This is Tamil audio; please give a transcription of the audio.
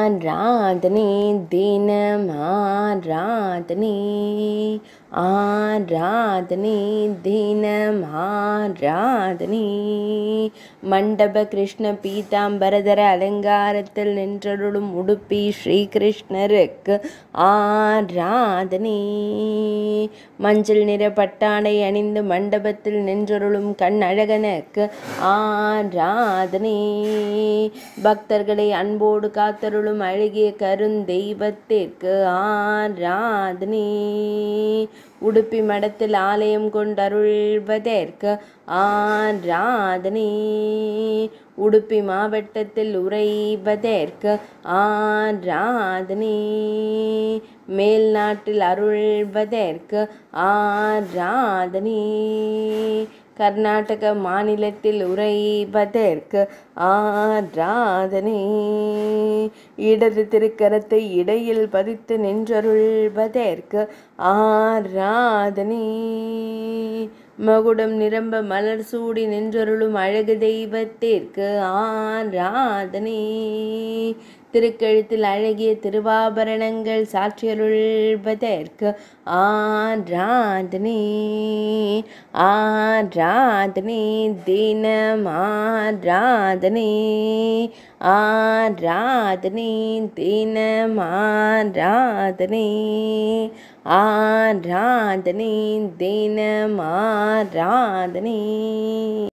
ஆராதனை தினம் ஆராதனை ஆராதனை தினம் ஆராதனை மண்டப கிருஷ்ண பீதாம்பரதர அலங்காரத்தில் நின்றருளும் உடுப்பி ஸ்ரீகிருஷ்ணருக்கு ஆராதனை மஞ்சள் நிற பட்டாடை அணிந்து மண்டபத்தில் நின்றருளும் கண்ணழகனுக்கு ஆராதனை பக்தர்களை அன்போடு காத்தருளும் அழகிய கருந்தெய்வத்திற்கு ஆராதனை உடுப்பி மடத்தில் ஆலயம் கொண்டருள்வதற்கு ஆராதனை உடுப்பி மாவட்டத்தில் உறைவதற்கு ஆராதனை மேல் நாட்டில் அருள்வதற்கு ஆராதனை கர்நாடக மாநிலத்தில் உறைவதற்கு ஆராதனை இடது திருக்கரத்தை இடையில் பதித்து நின்றருள்வதற்கு ஆராதனை மகுடம் நிரம்ப மலர் சூடி நின்றருளும் அழகு தெய்வத்திற்கு ஆராதனை திருக்கழுத்தில் அழகிய திருவாபரணங்கள் சாற்றியருள்வதற்கு ஆராதனை ஆராதனை தினம் ஆராதனை ஆராதனை தினம் ஆராதனை ஆராதனை தினம் ஆராதனை